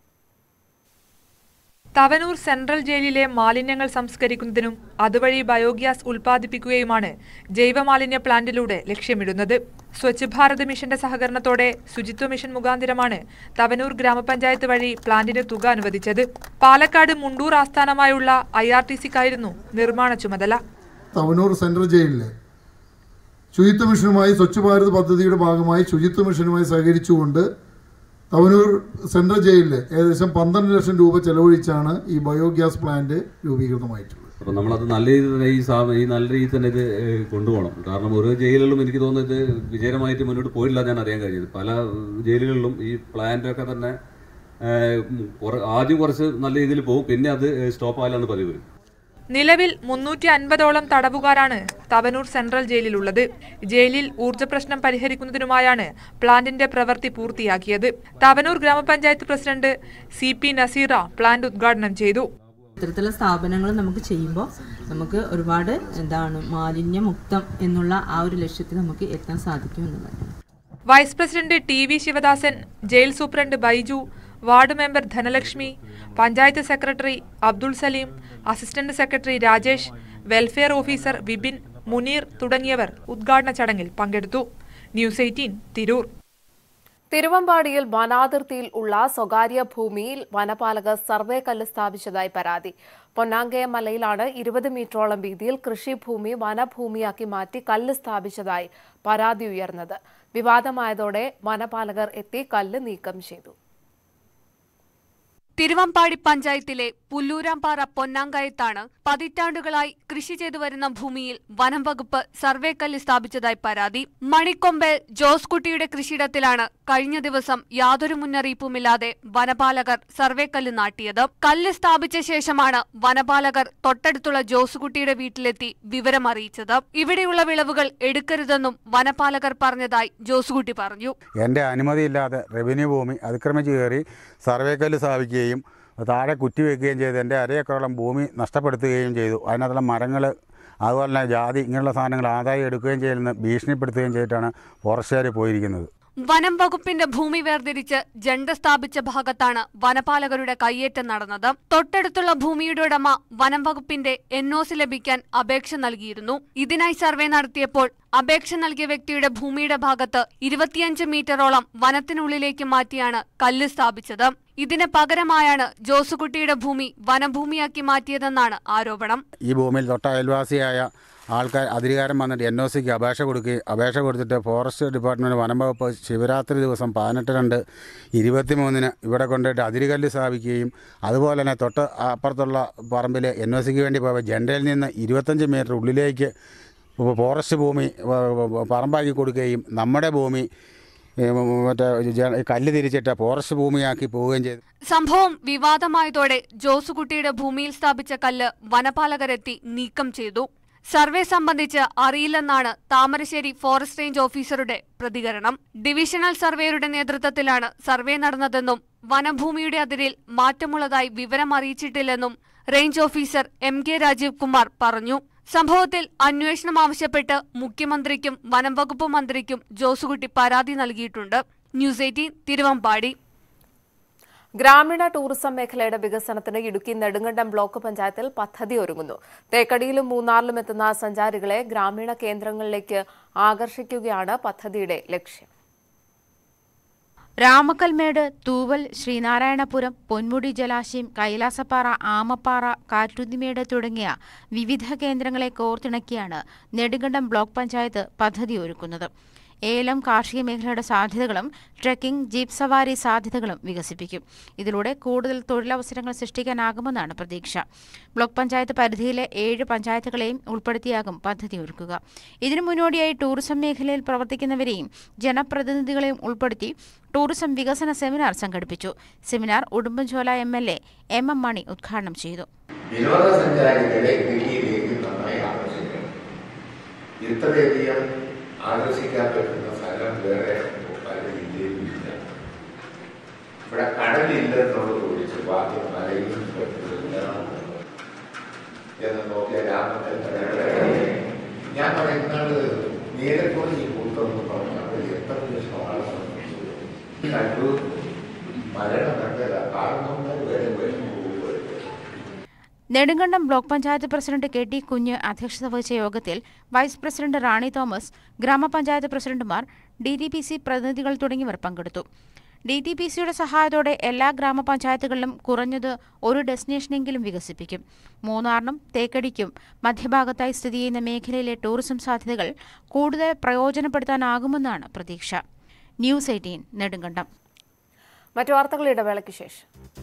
തവനൂർ സെൻട്രൽ ജയിലിലെ മാലിന്യങ്ങൾ സംസ്കരിക്കുന്നതിനും അതുവഴി ബയോഗ്യാസ് ഉൽപ്പാദിപ്പിക്കുകയുമാണ് ജൈവമാലിന്യ പ്ലാന്റിലൂടെ ലക്ഷ്യമിടുന്നത് സ്വച്ഛ് ഭാരത് മിഷന്റെ സഹകരണത്തോടെ ശുചിത്വ മിഷൻ മുഖാന്തിരമാണ് തവനൂർ ഗ്രാമപഞ്ചായത്ത് വഴി പ്ലാന്റിന് തുക അനുവദിച്ചത് പാലക്കാട് മുണ്ടൂർ ആസ്ഥാനമായുള്ള ഐ ആർ ടി സിക്കായിരുന്നു നിർമ്മാണ ചുമതല തവനൂർ സെൻട്രൽ ജയിലിലെ ശുചിത്വ മിഷനുമായി സ്വച്ഛ് ഭാരത് പദ്ധതിയുടെ ഭാഗമായി ശുചിത്വ മിഷനുമായി സഹകരിച്ചുകൊണ്ട് തവനൂർ സെൻട്രൽ ജയിലിൽ ഏകദേശം പന്ത്രണ്ട് ലക്ഷം രൂപ ചെലവഴിച്ചാണ് ഈ ബയോഗ്യാസ് പ്ലാന്റ് രൂപീകൃതമായിട്ടുള്ളത് അപ്പോൾ നമ്മളത് നല്ല രീതിയിൽ തന്നെ ഈ സാ ഈ നല്ല രീതിയിൽ തന്നെ ഇത് ഏഹ്, കൊണ്ടുപോകണം കാരണം ഓരോ ജയിലുകളിലും എനിക്ക് തോന്നുന്നത് ഇത് വിജയകരമായിട്ട് മുന്നോട്ട് പോയില്ല ഞാൻ അറിയാൻ കഴിഞ്ഞത് പല ജയിലുകളിലും ഈ പ്ലാന്റൊക്കെ തന്നെ ഏഹ്, ഉം, കുറ- ആദ്യം കുറച്ച് നല്ല രീതിയിൽ പോകും പിന്നെ അത് സ്റ്റോപ്പ് ആയാലാണ് പതിവ് നിലവിൽ മുന്നൂറ്റി അൻപതോളം തടവുകാരാണ് തവനൂർ സെൻട്രൽ ജയിലിലുള്ളത് ജയിലിൽ ഊർജ്ജ പ്രശ്നം പരിഹരിക്കുന്നതിനുമായാണ് പ്ലാന്റിന്റെ പ്രവൃത്തി പൂർത്തിയാക്കിയത് തവനൂർ ഗ്രാമപഞ്ചായത്ത് president C P Naseera plant ഉദ്ഘാടനം ചെയ്തു ഇത്തരത്തിലുള്ള സ്ഥാപനങ്ങൾ നമുക്ക് ചെയ്യുമ്പോൾ നമുക്ക് ഒരുപാട് എന്താണ് മാലിന്യമുക്തം എന്നുള്ള ആ ഒരു ലക്ഷ്യത്തിൽ നമുക്ക് എത്താൻ സാധിക്കും എന്നുള്ളതാണ് vice president T V Sivadasan jail superintendent Baiju ward member Dhanalakshmi panchayat secretary Abdul Saleem assistant secretary Rajesh welfare officer Vipin Muneer തുടങ്ങിയവർ ഉദ്ഘാടന ചടങ്ങിൽ പങ്കെടുത്തു ന്യൂസ് എയ്റ്റീൻ തിരൂർ തിരുവമ്പാടിയിൽ വനാതിർത്തിയിൽ ഉള്ള സ്വകാര്യ ഭൂമിയിൽ വനപാലകർ സർവേ കല്ല് സ്ഥാപിച്ചതായി പരാതി പൊന്നാങ്കയം മലയിലാണ് ഇരുപത് മീറ്ററോളം വീതിയിൽ കൃഷിഭൂമി വനഭൂമിയാക്കി മാറ്റി കല്ല് സ്ഥാപിച്ചതായി പരാതി ഉയർന്നത് വിവാദമായതോടെ വനപാലകർ എത്തി കല്ല് നീക്കം ചെയ്തു തിരുവമ്പാടി പഞ്ചായത്തിലെ പുല്ലൂരാംപാറ പൊന്നാങ്കയത്താണ് പതിറ്റാണ്ടുകളായി കൃഷി ചെയ്തു വരുന്ന ഭൂമിയിൽ വനം വകുപ്പ് സർവേ കല്ല് സ്ഥാപിച്ചതായി പരാതി മണിക്കൊമ്പൽ ജോസ് കുട്ടിയുടെ കൃഷിയിടത്തിലാണ് കഴിഞ്ഞ ദിവസം യാതൊരു മുന്നറിയിപ്പുമില്ലാതെ വനപാലകർ സർവേ കല്ല് നാട്ടിയത് കല്ല് സ്ഥാപിച്ച ശേഷമാണ് വനപാലകർ തൊട്ടടുത്തുള്ള ജോസുകുട്ടിയുടെ വീട്ടിലെത്തി വിവരം അറിയിച്ചത് ഇവിടെയുള്ള വിളവുകൾ എടുക്കരുതെന്നും വനപാലകർ പറഞ്ഞതായി ജോസുകുട്ടി പറഞ്ഞു എൻ്റെ അനുമതിയില്ലാതെ റവന്യൂ ഭൂമി അതിക്രമിച്ച് കയറി സർവേ കല്ല് സ്ഥാപിക്കുകയും താഴെ കുറ്റിവെക്കുകയും ചെയ്ത് എൻ്റെ അരയേക്കറോളം ഭൂമി നഷ്ടപ്പെടുത്തുകയും ചെയ്തു അതിനകത്തുള്ള മരങ്ങൾ അതുപോലെ തന്നെ ജാതി ഇങ്ങനെയുള്ള സാധനങ്ങൾ ആദായം എടുക്കുകയും ചെയ്യുന്ന ഭീഷണിപ്പെടുത്തുകയും ചെയ്തിട്ടാണ് ഫോറസ്റ്റുകാർ പോയിരിക്കുന്നത് വനം വകുപ്പിന്റെ ഭൂമി വേർതിരിച്ച് ജണ്ട സ്ഥാപിച്ച ഭാഗത്താണ് വനപാലകരുടെ കയ്യേറ്റം നടന്നത് തൊട്ടടുത്തുള്ള ഭൂമിയുടെ ഉടമ വനം വകുപ്പിന്റെ എൻ ഒ സി ലഭിക്കാൻ അപേക്ഷ നൽകിയിരുന്നു ഇതിനായി സർവേ നടത്തിയപ്പോൾ അപേക്ഷ നൽകിയ വ്യക്തിയുടെ ഭൂമിയുടെ ഭാഗത്ത് ഇരുപത്തിയഞ്ച് മീറ്ററോളം വനത്തിനുള്ളിലേക്ക് മാറ്റിയാണ് കല്ല് സ്ഥാപിച്ചത് ഇതിന് പകരമായാണ് ജോസുകുട്ടിയുടെ ഭൂമി വനഭൂമിയാക്കി മാറ്റിയതെന്നാണ് ആരോപണം ഈ ഭൂമിയിൽ തൊട്ട അയൽവാസിയായ ആൾക്കാർ അധികാരം വന്നിട്ട് എൻ ഒ സിക്ക് അപേക്ഷ കൊടുക്കുകയും അപേക്ഷ കൊടുത്തിട്ട് ഫോറസ്റ്റ് ഡിപ്പാർട്ട്മെൻറ്റ് വനം വകുപ്പ് ശിവരാത്രി ദിവസം പതിനെട്ട് രണ്ട് ഇരുപത്തി മൂന്നിന് ഇവിടെ കൊണ്ടുപോയിട്ട് അതിരുകല്ല് സ്ഥാപിക്കുകയും അതുപോലെ തന്നെ തൊട്ട് അപ്പുറത്തുള്ള പറമ്പിൽ എൻ ഒ സിക്ക് വേണ്ടി പോയ ജണ്ടയിൽ നിന്ന് ഇരുപത്തഞ്ച് മീറ്റർ ഉള്ളിലേക്ക് ഫോറസ്റ്റ് ഭൂമി വ- വ- പറമ്പാക്കി കൊടുക്കുകയും നമ്മുടെ ഭൂമി ഏ, മറ്റേ ജ- കല്ല് തിരിച്ചിട്ട് ഫോറസ്റ്റ് ഭൂമിയാക്കി പോവുകയും ചെയ്തു സംഭവം വിവാദമായതോടെ ജോസുകുട്ടിയുടെ ഭൂമിയിൽ സ്ഥാപിച്ച കല്ല് വനപാലകരെത്തി നീക്കം ചെയ്തു സർവേ സംബന്ധിച്ച് അറിയില്ലെന്നാണ് താമരശ്ശേരി ഫോറസ്റ്റ് റേഞ്ച് ഓഫീസറുടെ പ്രതികരണം ഡിവിഷണൽ സർവേയറുടെ നേതൃത്വത്തിലാണ് സർവേ നടന്നതെന്നും വനഭൂമിയുടെ അതിരിൽ മാറ്റമുള്ളതായി വിവരം അറിയിച്ചിട്ടില്ലെന്നും range officer M K Rajeev Kumar പറഞ്ഞു സംഭവത്തിൽ അന്വേഷണം ആവശ്യപ്പെട്ട് മുഖ്യമന്ത്രിക്കും വനം വകുപ്പ് മന്ത്രിക്കും ജോസുകുട്ടി പരാതി നൽകിയിട്ടുണ്ട് ന്യൂസ് എയ്റ്റീൻ തിരുവമ്പാടി ഗ്രാമീണ ടൂറിസം മേഖലയുടെ വികസനത്തിന് ഇടുക്കി നെടുങ്കണ്ടം ബ്ലോക്ക് പഞ്ചായത്തിൽ പദ്ധതി ഒരുങ്ങുന്നു തേക്കടിയിലും മൂന്നാറിലും എത്തുന്ന സഞ്ചാരികളെ ഗ്രാമീണ കേന്ദ്രങ്ങളിലേക്ക് ആകർഷിക്കുകയാണ് പദ്ധതിയുടെ ലക്ഷ്യം രാമക്കൽമേട് തൂവൽ ശ്രീനാരായണപുരം പൊന്മുടി ജലാശയം കൈലാസപ്പാറ ആമപ്പാറ കാറ്റുതിമേട് തുടങ്ങിയ വിവിധ കേന്ദ്രങ്ങളെ കോർത്തിണക്കിയാണ് നെടുങ്കണ്ടം ബ്ലോക്ക് പഞ്ചായത്ത് പദ്ധതി ഒരുക്കുന്നത് ഏലം കാർഷിക മേഖലയുടെ സാധ്യതകളും ട്രെക്കിംഗ് ജീപ്പ് സവാരി സാധ്യതകളും വികസിപ്പിക്കും ഇതിലൂടെ കൂടുതൽ തൊഴിലവസരങ്ങൾ സൃഷ്ടിക്കാനാകുമെന്നാണ് പ്രതീക്ഷ ബ്ലോക്ക് പഞ്ചായത്ത് പരിധിയിലെ ഏഴ് പഞ്ചായത്തുകളെയും ഉൾപ്പെടുത്തിയാകും പദ്ധതി ഒരുക്കുക ഇതിനു മുന്നോടിയായി ടൂറിസം മേഖലയിൽ പ്രവർത്തിക്കുന്നവരെയും ജനപ്രതിനിധികളെയും ഉൾപ്പെടുത്തി ടൂറിസം വികസന സെമിനാർ സംഘടിപ്പിച്ചു seminar Udumbanchola M L A M M Mani ഉദ്ഘാടനം ചെയ്തു വിനോദസഞ്ചാരികളെ ഇടുക്കിയിലേക്ക് നന്നായി ആകർഷിക്കണം ഇത്രയധികം ആകർഷിക്കാൻ പറ്റുന്ന സ്ഥലം വേറെ പല ജില്ലയിലും ഇല്ല ഇവിടെ കടലില്ലെന്നോട് ഒഴിച്ച് ബാക്കി മലയും പറ്റുന്നില്ല എന്ന് നോക്കിയാൽ രാമത്തിൽ ഞാൻ പറയുന്നത് നീലക്കോട് ഈ കൂട്ടമെന്ന് പറഞ്ഞാൽ എത്ര ലക്ഷം ആളുകൾ കണ്ടു മരണം കണ്ടല്ല കാരണം വേറെ വരും പോകുമായിരുന്നു Nedumkandam block panchayat president K T Kunju അധ്യക്ഷത വഹിച്ച യോഗത്തിൽ വൈസ് പ്രസിഡന്റ് റാണി തോമസ് ഗ്രാമപഞ്ചായത്ത് പ്രസിഡന്റുമാർ ഡി ടി പി സി പ്രതിനിധികൾ തുടങ്ങിയവർ പങ്കെടുത്തു ഡി ടി പി സിയുടെ സഹായത്തോടെ എല്ലാ ഗ്രാമപഞ്ചായത്തുകളിലും കുറഞ്ഞത് ഒരു ഡെസ്റ്റിനേഷനെങ്കിലും വികസിപ്പിക്കും മൂന്നാറിനും തേക്കടിക്കും മധ്യഭാഗത്തായി സ്ഥിതി ചെയ്യുന്ന മേഖലയിലെ ടൂറിസം സാധ്യതകൾ കൂടുതൽ പ്രയോജനപ്പെടുത്താനാകുമെന്നാണ് പ്രതീക്ഷ ന്യൂസ് എയ്റ്റീൻ നെടുങ്കണ്ടം മറ്റു വാർത്തകൾ ഇടവേളയ്ക്ക് ശേഷം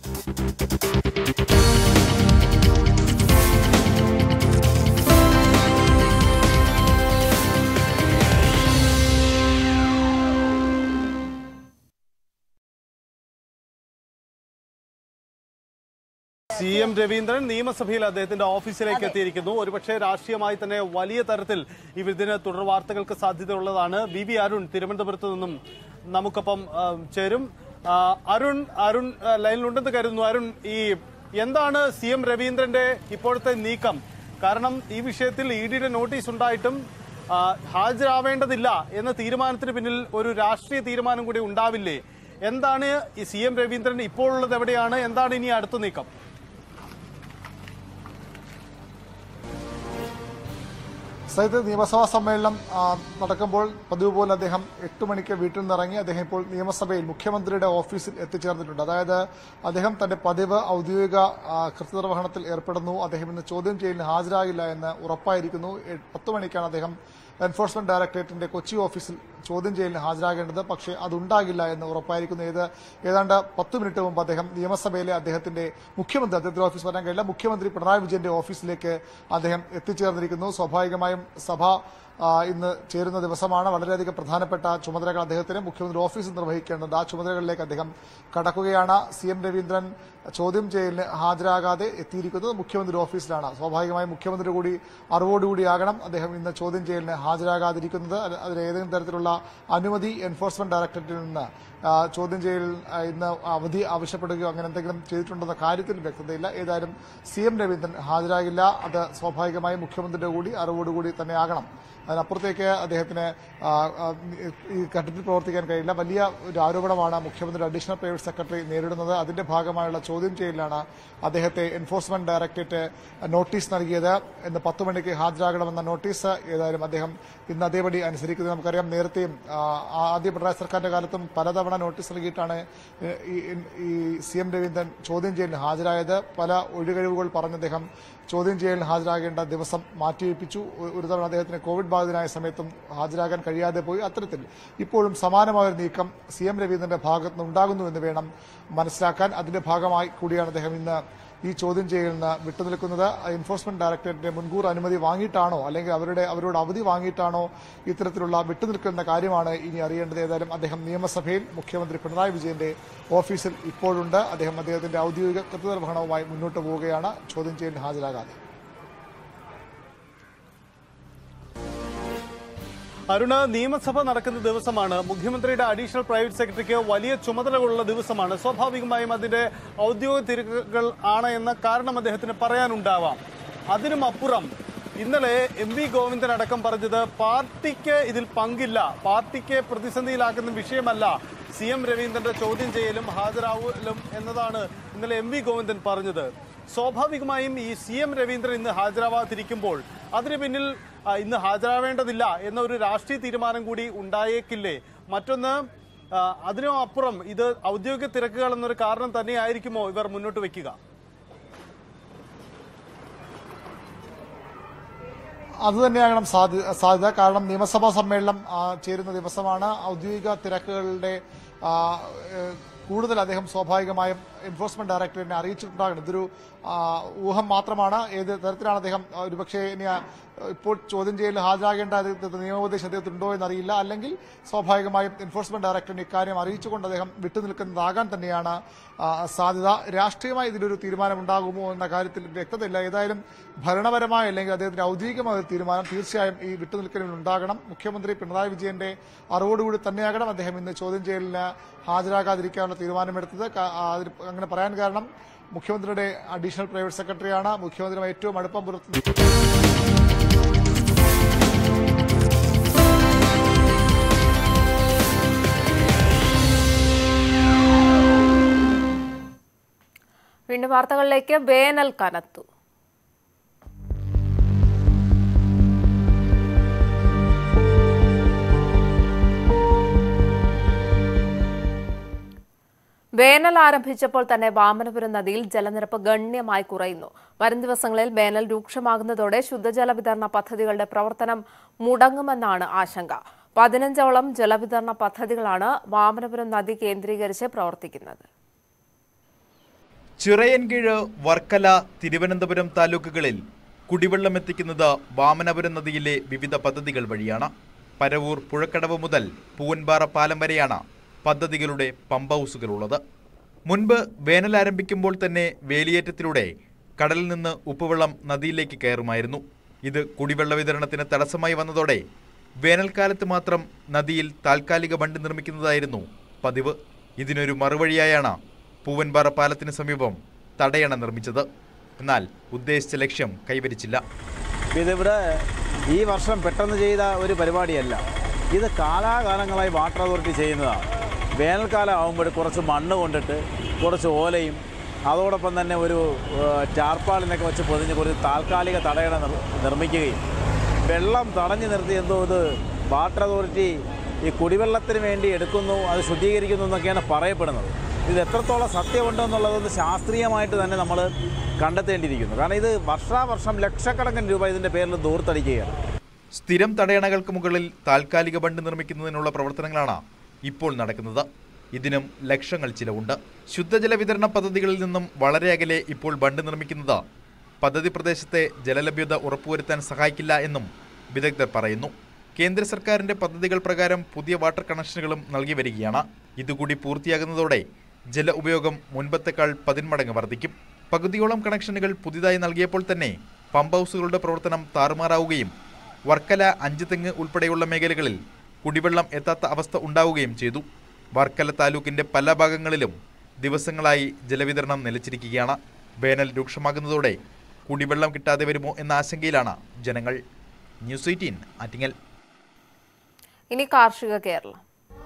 സി എം രവീന്ദ്രൻ നിയമസഭയിൽ അദ്ദേഹത്തിന്റെ ഓഫീസിലേക്ക് എത്തിയിരിക്കുന്നു ഒരുപക്ഷെ രാഷ്ട്രീയമായി തന്നെ വലിയ തരത്തിൽ ഇതിന് തുടർ വാർത്തകൾക്ക് സാധ്യതയുള്ളതാണ് ബി വി അരുൺ തിരുവനന്തപുരത്ത് നിന്നും നമുക്കൊപ്പം ആ, ചേരും ആ, അരുൺ അരുൺ ആ, ലൈനിലുണ്ടെന്ന് കരുതുന്നു അരുൺ ഈ എന്താണ് സി എം രവീന്ദ്രന്റെ ഇപ്പോഴത്തെ നീക്കം കാരണം ഈ വിഷയത്തിൽ ഇ ഡിയുടെ നോട്ടീസ് ഉണ്ടായിട്ടും ആ, ഹാജരാവേണ്ടതില്ല എന്ന തീരുമാനത്തിന് പിന്നിൽ ഒരു രാഷ്ട്രീയ തീരുമാനം കൂടി ഉണ്ടാവില്ലേ എന്താണ് ഈ സി എം രവീന്ദ്രൻ ഇപ്പോഴുള്ളത് എവിടെയാണ് എന്താണ് ഇനി അടുത്ത നീക്കം സൈത്ത് നിയമസഭാ സമ്മേളനം ആ, നടക്കുമ്പോൾ പതിവ് പോലെ അദ്ദേഹം എട്ട് മണിക്ക് വീട്ടിൽ നിന്നിറങ്ങി അദ്ദേഹം ഇപ്പോൾ നിയമസഭയിൽ മുഖ്യമന്ത്രിയുടെ ഓഫീസിൽ എത്തിച്ചേർന്നിട്ടുണ്ട് അതായത് അദ്ദേഹം തന്റെ പതിവ് ഔദ്യോഗിക ആ, കൃത്യനിർവഹണത്തിൽ ഏർപ്പെടുന്നു അദ്ദേഹം ഇന്ന് ചോദ്യം ചെയ്യലിന് ഹാജരാകില്ല എന്ന് ഉറപ്പായിരിക്കുന്നു എ- പത്ത് മണിക്കാണ് അദ്ദേഹം എൻഫോഴ്സ്മെന്റ് ഡയറക്ടറേറ്റിന്റെ കൊച്ചി ഓഫീസിൽ ചോദ്യം ചെയ്യലിന് ഹാജരാകേണ്ടത് പക്ഷേ അതുണ്ടാകില്ല എന്ന് ഉറപ്പായിരിക്കുന്നു ഏത് ഏതാണ്ട് പത്ത് മിനിറ്റ് മുമ്പ് അദ്ദേഹം നിയമസഭയിലെ അദ്ദേഹത്തിന്റെ മുഖ്യമന്ത്രി അദ്ദേഹത്തിന്റെ ഓഫീസ് പറയാൻ കഴിയില്ല മുഖ്യമന്ത്രി പിണറായി വിജയന്റെ ഓഫീസിലേക്ക് അദ്ദേഹം എത്തിച്ചേർന്നിരിക്കുന്നു സ്വാഭാവികമായും സഭ ആ, ഇന്ന് ചേരുന്ന ദിവസമാണ് വളരെയധികം പ്രധാനപ്പെട്ട ചുമതലകൾ അദ്ദേഹത്തിന് മുഖ്യമന്ത്രി ഓഫീസിൽ നിർവഹിക്കേണ്ടതുണ്ട് ആ ചുമതലകളിലേക്ക് അദ്ദേഹം കടക്കുകയാണ് സി എം രവീന്ദ്രൻ ചോദ്യം ചെയ്യലിന് ഹാജരാകാതെ എത്തിയിരിക്കുന്നത് മുഖ്യമന്ത്രി ഓഫീസിലാണ് സ്വാഭാവികമായും മുഖ്യമന്ത്രി കൂടി അറിവോടുകൂടിയാകണം അദ്ദേഹം ഇന്ന് ചോദ്യം ചെയ്യലിന് ഹാജരാകാതിരിക്കുന്നത് അത് അതിന് ഏതെങ്കിലും തരത്തിലുള്ള അനുമതി എൻഫോഴ്സ്മെന്റ് ഡയറക്ടറേറ്റിൽ നിന്ന് ആ, ചോദ്യം ചെയ്യൽ ആ, ഇന്ന് അവധി ആവശ്യപ്പെടുകയോ അങ്ങനെ എന്തെങ്കിലും ചെയ്തിട്ടുണ്ടെന്ന കാര്യത്തിൽ വ്യക്തതയില്ല ഏതായാലും സി എം രവീന്ദ്രൻ ഹാജരാകില്ല അത് സ്വാഭാവികമായും മുഖ്യമന്ത്രിയുടെ കൂടി അറിവോടുകൂടി തന്നെ ആകണം അതിനപ്പുറത്തേക്ക് അദ്ദേഹത്തിന് ആ, ആ, ഈ ഘട്ടത്തിൽ പ്രവർത്തിക്കാൻ കഴിയില്ല വലിയ ഒരു ആരോപണമാണ് മുഖ്യമന്ത്രി അഡീഷണൽ പ്രൈവറ്റ് സെക്രട്ടറി നേരിടുന്നത് അതിന്റെ ഭാഗമായുള്ള ചോദ്യം ചെയ്യലിലാണ് അദ്ദേഹത്തെ എൻഫോഴ്സ്മെന്റ് ഡയറക്ടറേറ്റ് നോട്ടീസ് നൽകിയത് ഇന്ന് പത്ത് മണിക്ക് ഹാജരാകണമെന്ന നോട്ടീസ് ഏതായാലും അദ്ദേഹം ഇന്ന് അതേപടി അനുസരിക്കുന്നത് നമുക്കറിയാം നേരത്തെയും ആ, ആദ്യ പിണറായി സർക്കാരിന്റെ കാലത്തും പലതവണ നോട്ടീസ് നൽകിയിട്ടാണ് ഈ ഈ സി എം രവീന്ദ്രൻ ചോദ്യം ചെയ്യലിന് ഹാജരായത് പല ഒഴികഴിവുകൾ പറഞ്ഞ് അദ്ദേഹം ചോദ്യം ചെയ്യലിന് ഹാജരാകേണ്ട ദിവസം മാറ്റിവെപ്പിച്ചു ഒ- ഒരു തവണ അദ്ദേഹത്തിന് കോവിഡ് ബാധിതനായ സമയത്തും ഹാജരാകാൻ കഴിയാതെ പോയി അത്തരത്തിൽ ഇപ്പോഴും സമാനമായ ഒരു നീക്കം സി എം രവീന്ദ്രന്റെ ഭാഗത്ത് നിന്ന് ഉണ്ടാകുന്നു എന്ന് വേണം മനസ്സിലാക്കാൻ അതിന്റെ ഭാഗമായി കൂടിയാണ് അദ്ദേഹം ഇന്ന് ഈ ചോദ്യം ചെയ്യലിന് വിട്ടുനിൽക്കുന്നത് എൻഫോഴ്സ്മെന്റ് ഡയറക്ടറേറ്റിന്റെ മുൻകൂർ അനുമതി വാങ്ങിയിട്ടാണോ അല്ലെങ്കിൽ അവരുടെ അവരോട് അവധി വാങ്ങിയിട്ടാണോ ഇത്തരത്തിലുള്ള വിട്ടുനിൽക്കുന്ന കാര്യമാണ് ഇനി അറിയേണ്ടത് ഏതായാലും അദ്ദേഹം നിയമസഭയിൽ മുഖ്യമന്ത്രി പിണറായി വിജയന്റെ ഓഫീസിൽ ഇപ്പോഴുണ്ട് അദ്ദേഹം അദ്ദേഹത്തിന്റെ ഔദ്യോഗിക കൃത്യനിർവഹണവുമായി മുന്നോട്ട് പോവുകയാണ് ചോദ്യം ചെയ്യലിന് ഹാജരാകാതെ അരുണ് നിയമസഭ നടക്കുന്ന ദിവസമാണ് മുഖ്യമന്ത്രിയുടെ അഡീഷണൽ പ്രൈവറ്റ് സെക്രട്ടറിക്ക് വലിയ ചുമതലകളുള്ള ദിവസമാണ് സ്വാഭാവികമായും അതിന്റെ ഔദ്യോഗിക തിരക്കുകൾ ആണ് എന്ന കാരണം അദ്ദേഹത്തിന് പറയാനുണ്ടാവാം അതിനും അപ്പുറം ഇന്നലെ എം വി ഗോവിന്ദൻ അടക്കം പറഞ്ഞത് പാർട്ടിക്ക് ഇതിൽ പങ്കില്ല പാർട്ടിക്ക് പ്രതിസന്ധിയിലാക്കുന്ന വിഷയമല്ല സി എം രവീന്ദ്രന്റെ ചോദ്യം ചെയ്യലും ഹാജരാവലും എന്നതാണ് ഇന്നലെ എം വി ഗോവിന്ദൻ പറഞ്ഞത് സ്വാഭാവികമായും ഈ സി എം രവീന്ദ്രൻ ഇന്ന് ഹാജരാവാതിരിക്കുമ്പോൾ അതിന് പിന്നിൽ ആ, ഇന്ന് ഹാജരാവേണ്ടതില്ല എന്ന ഒരു രാഷ്ട്രീയ തീരുമാനം കൂടി ഉണ്ടായേക്കില്ലേ മറ്റൊന്ന് ആ, അതിനും അപ്പുറം ഇത് ഔദ്യോഗിക തിരക്കുകൾ എന്നൊരു കാരണം തന്നെയായിരിക്കുമോ ഇവർ മുന്നോട്ട് വെക്കുക അതുതന്നെയാകണം സാധ്യ- സാധ്യത കാരണം നിയമസഭാ സമ്മേളനം ആ, ചേരുന്ന ദിവസമാണ് ഔദ്യോഗിക തിരക്കുകളുടെ ആ, ഏഹ്, കൂടുതൽ അദ്ദേഹം സ്വാഭാവികമായും എൻഫോഴ്സ്മെന്റ് ഡയറക്ടറേറ്റിനെ അറിയിച്ചിട്ടുണ്ടാകണം ഇതൊരു ആ, ഊഹം മാത്രമാണ് ഏത് തരത്തിലാണ് അദ്ദേഹം ആ, ഒരുപക്ഷേ ഇനി ആ, ഇപ്പോൾ ചോദ്യം ചെയ്യലിൽ ഹാജരാകേണ്ട അദ്ദേഹത്തിന് നിയമോപദേശം അദ്ദേഹത്തിനുണ്ടോ എന്നറിയില്ല അല്ലെങ്കിൽ സ്വാഭാവികമായും എൻഫോഴ്സ്മെന്റ് ഡയറക്ടറിന് ഇക്കാര്യം അറിയിച്ചുകൊണ്ട് അദ്ദേഹം വിട്ടുനിൽക്കുന്നതാകാൻ തന്നെയാണ് ആ, സാധ്യത രാഷ്ട്രീയമായി ഇതിലൊരു തീരുമാനമുണ്ടാകുമോ എന്ന കാര്യത്തിൽ വ്യക്തതയില്ല ഏതായാലും ഭരണപരമായ അല്ലെങ്കിൽ അദ്ദേഹത്തിന്റെ ഔദ്യോഗികമായ ഒരു തീരുമാനം തീർച്ചയായും ഈ വിട്ടുനിൽക്കലിൽ ഉണ്ടാകണം മുഖ്യമന്ത്രി പിണറായി വിജയന്റെ അറിവോടുകൂടി തന്നെയാകണം അദ്ദേഹം ഇന്ന് ചോദ്യം ചെയ്യലിന് ഹാജരാകാതിരിക്കാനുള്ള തീരുമാനമെടുത്തത് ക- ആ, അതിന് അങ്ങനെ പറയാൻ കാരണം മുഖ്യമന്ത്രിയുടെ അഡീഷണൽ പ്രൈവറ്റ് സെക്രട്ടറിയാണ് മുഖ്യമന്ത്രിയുമായി ഏറ്റവും അടുപ്പം പുലർത്തുന്നത് വീണ്ടും വാർത്തകളിലേക്ക് വേനൽ കനത്തു വേനൽ ആരംഭിച്ചപ്പോൾ തന്നെ വാമനപുരം നദിയിൽ ജലനിരപ്പ് ഗണ്യമായി കുറയുന്നു വരും ദിവസങ്ങളിൽ വേനൽ രൂക്ഷമാകുന്നതോടെ ശുദ്ധജല വിതരണ പദ്ധതികളുടെ പ്രവർത്തനം മുടങ്ങുമെന്നാണ് ആശങ്ക പതിനഞ്ചോളം ജലവിതരണ പദ്ധതികളാണ് വാമനപുരം നദി കേന്ദ്രീകരിച്ച് പ്രവർത്തിക്കുന്നത് ചിറയൻകീഴ് വർക്കല തിരുവനന്തപുരം താലൂക്കുകളിൽ കുടിവെള്ളം എത്തിക്കുന്നത് വാമനപുരം നദിയിലെ വിവിധ പദ്ധതികൾ വഴിയാണ് പരവൂർ പുഴക്കടവ് മുതൽ പൂവൻപാറ പാലം വരെയാണ് പദ്ധതികളുടെ പമ്പ് ഹൗസുകളുള്ളത് മുൻപ് വേനൽ ആരംഭിക്കുമ്പോൾ തന്നെ വേലിയേറ്റത്തിലൂടെ കടലിൽ നിന്ന് ഉപ്പുവെള്ളം നദിയിലേക്ക് കയറുമായിരുന്നു ഇത് കുടിവെള്ള വിതരണത്തിന് തടസ്സമായി വന്നതോടെ വേനൽക്കാലത്ത് മാത്രം നദിയിൽ താൽക്കാലിക ബണ്ട് നിർമ്മിക്കുന്നതായിരുന്നു പതിവ് ഇതിനൊരു മറുവഴിയായാണ് പൂവൻപാറ പാലത്തിന് സമീപം തടയണ നിർമ്മിച്ചത് എന്നാൽ ഉദ്ദേശിച്ച ലക്ഷ്യം കൈവരിച്ചില്ല ഇതിവിടെ ഈ വർഷം പെട്ടെന്ന് ചെയ്ത ഒരു പരിപാടിയല്ല ഇത് കാലാകാലങ്ങളായി വാട്ടർ അതോറിറ്റി ചെയ്യുന്നതാണ് വേനൽക്കാലം ആകുമ്പോൾ കുറച്ച് മണ്ണ് കൊണ്ടിട്ട് കുറച്ച് ഓലയും അതോടൊപ്പം തന്നെ ഒരു ഏഹ്, ടാർപ്പാളിനൊക്കെ വെച്ച് പൊതിഞ്ഞ് കുറച്ച് താൽക്കാലിക തടയണ നിർ- നിർമ്മിക്കുകയും വെള്ളം തടഞ്ഞു നിർത്തി എന്തോ ഇത് വാട്ടർ അതോറിറ്റി ഈ കുടിവെള്ളത്തിന് വേണ്ടി എടുക്കുന്നു അത് ശുദ്ധീകരിക്കുന്നു എന്നൊക്കെയാണ് പറയപ്പെടുന്നത് ഇത് എത്രത്തോളം സത്യമുണ്ടെന്നുള്ളതൊന്ന് ശാസ്ത്രീയമായിട്ട് തന്നെ നമ്മൾ കണ്ടെത്തേണ്ടിയിരിക്കുന്നു കാരണം ഇത് വർഷാവർഷം ലക്ഷക്കണക്കിന് രൂപ ഇതിൻ്റെ പേരിൽ ദൂർത്തടിക്കുകയാണ് സ്ഥിരം തടയണകൾക്ക് മുകളിൽ താൽക്കാലിക ബണ്ട് നിർമ്മിക്കുന്നതിനുള്ള പ്രവർത്തനങ്ങളാണ് ഇപ്പോൾ നടക്കുന്നത് ഇതിനും ലക്ഷങ്ങൾ ചിലവുണ്ട് ശുദ്ധജല വിതരണ പദ്ധതികളിൽ നിന്നും വളരെ അകലെ ഇപ്പോൾ ബണ്ട് നിർമ്മിക്കുന്നത് പദ്ധതി പ്രദേശത്തെ ജലലഭ്യത ഉറപ്പുവരുത്താൻ സഹായിക്കില്ല എന്നും വിദഗ്ധർ പറയുന്നു കേന്ദ്ര സർക്കാരിന്റെ പദ്ധതികൾ പ്രകാരം പുതിയ വാട്ടർ കണക്ഷനുകളും നൽകി വരികയാണ് ഇതുകൂടി പൂർത്തിയാകുന്നതോടെ ജല ഉപയോഗം മുൻപത്തെക്കാൾ പതിന്മടങ്ങ് വർദ്ധിക്കും പകുതിയോളം കണക്ഷനുകൾ പുതിയതായി നൽകിയപ്പോൾ തന്നെ പമ്പ് ഹൗസുകളുടെ പ്രവർത്തനം താറുമാറാവുകയും വർക്കല അഞ്ച് തെങ്ങ് ഉൾപ്പെടെയുള്ള മേഖലകളിൽ കുടിവെള്ളം എത്താത്ത അവസ്ഥ ഉണ്ടാവുകയും ചെയ്തു വർക്കല താലൂക്കിന്റെ പല ഭാഗങ്ങളിലും ദിവസങ്ങളായി ജലവിതരണം നിലച്ചിരിക്കുകയാണ് വേനൽ രൂക്ഷമാകുന്നതോടെ കുടിവെള്ളം കിട്ടാതെ വരുമോ എന്ന ആശങ്കയിലാണ് ജനങ്ങൾ ന്യൂസ് എയ്റ്റീൻ ആറ്റിങ്ങൽ ഇനി കാർഷിക കേരളം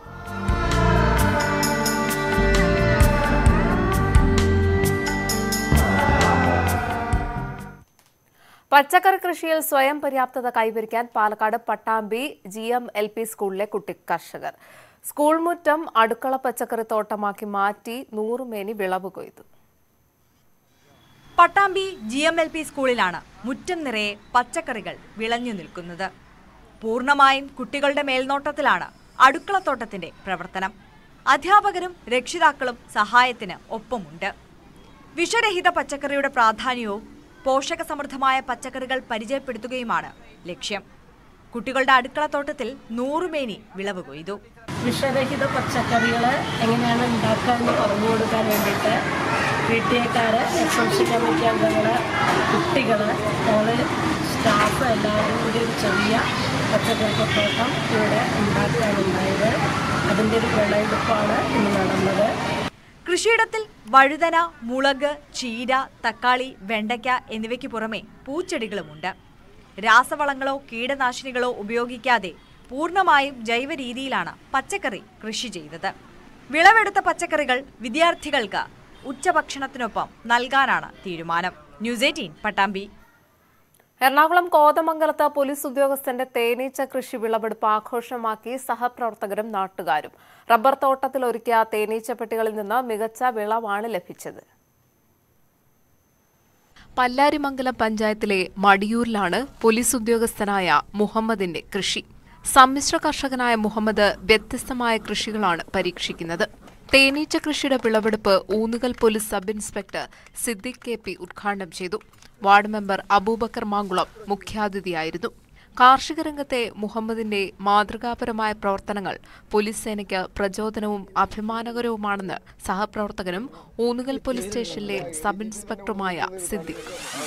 പച്ചക്കറി കൃഷിയിൽ സ്വയം പര്യാപ്തത കൈവരിക്കാൻ Palakkad Pattambi G M L P സ്കൂളിലെ കുട്ടി കർഷകർ സ്കൂൾ മുറ്റം അടുക്കള പച്ചക്കറി തോട്ടമാക്കി മാറ്റി നൂറുമേനി വിളവ് കൊയ്തു Pattambi G M L P സ്കൂളിലാണ് മുറ്റം നിറയെ പച്ചക്കറികൾ വിളഞ്ഞു നിൽക്കുന്നത് പൂർണ്ണമായും കുട്ടികളുടെ മേൽനോട്ടത്തിലാണ് അടുക്കളത്തോട്ടത്തിന്റെ പ്രവർത്തനം അധ്യാപകരും രക്ഷിതാക്കളും സഹായത്തിന് ഒപ്പമുണ്ട് വിഷരഹിത പച്ചക്കറിയുടെ പ്രാധാന്യവും പോഷകസമൃദ്ധമായ പച്ചക്കറികൾ പരിചയപ്പെടുത്തുകയുമാണ് ലക്ഷ്യം കുട്ടികളുടെ അടുക്കളത്തോട്ടത്തിൽ നൂറുമേനി വിളവ് കൊയ്തു വിഷരഹിത പച്ചക്കറികൾ എങ്ങനെയാണ് ഉണ്ടാക്കുക എന്ന് പറഞ്ഞു കൊടുക്കാൻ വേണ്ടിയിട്ട് പി ടി എക്കാര് എസ് എം സി കമ്മിറ്റി അംഗങ്ങൾ കുട്ടികൾ ഞങ്ങൾ സ്റ്റാഫ് എല്ലാവരും കൂടി ഒരു ചെറിയ പച്ചക്കറിത്തോട്ടം ഇവിടെ ഉണ്ടാക്കാനുണ്ടായത് അതിൻ്റെ ഒരു വിളവെടുപ്പാണ് ഇന്ന് നടന്നത് കൃഷിയിടത്തിൽ വഴുതന മുളക് ചീര തക്കാളി വെണ്ടയ്ക്ക എന്നിവയ്ക്ക് പുറമെ പൂച്ചെടികളുമുണ്ട് രാസവളങ്ങളോ കീടനാശിനികളോ ഉപയോഗിക്കാതെ പൂർണ്ണമായും ജൈവ രീതിയിലാണ് പച്ചക്കറി കൃഷി ചെയ്തത് വിളവെടുത്ത പച്ചക്കറികൾ വിദ്യാർത്ഥികൾക്ക് ഉച്ചഭക്ഷണത്തിനൊപ്പം നൽകാനാണ് തീരുമാനം ന്യൂസ് എയ്റ്റീൻ പട്ടാമ്പി എറണാകുളം കോതമംഗലത്ത് പോലീസ് ഉദ്യോഗസ്ഥന്റെ തേനീച്ച കൃഷി വിളവെടുപ്പ് ആഘോഷമാക്കി സഹപ്രവർത്തകരും നാട്ടുകാരും റബ്ബർ തോട്ടത്തിൽ ഒരുക്കിയ തേനീച്ച പെട്ടികളിൽ നിന്ന് മികച്ച വിളവാണ് ലഭിച്ചത് പല്ലാരിമംഗലം പഞ്ചായത്തിലെ മടിയൂരിലാണ് പോലീസ് ഉദ്യോഗസ്ഥനായ മുഹമ്മദിന്റെ കൃഷി സമ്മിശ്ര കർഷകനായ മുഹമ്മദ് വ്യത്യസ്തമായ കൃഷികളാണ് പരീക്ഷിക്കുന്നത് തേനീച്ച കൃഷിയുടെ വിളവെടുപ്പ് Oonnukal police sub inspector Siddique K P ഉദ്ഘാടനം ചെയ്തു വാർഡ് മെമ്പർ അബൂബക്കർ മാങ്കുളം മുഖ്യാതിഥിയായിരുന്നു കാർഷിക രംഗത്തെ മുഹമ്മദിന്റെ മാതൃകാപരമായ പ്രവർത്തനങ്ങൾ പോലീസ് സേനയ്ക്ക് പ്രചോദനവും അഭിമാനകരവുമാണെന്ന് സഹപ്രവർത്തകനും ഊന്നുകൽ പോലീസ് സ്റ്റേഷനിലെ സബ് ഇൻസ്പെക്ടറുമായ സിദ്ദിഖ്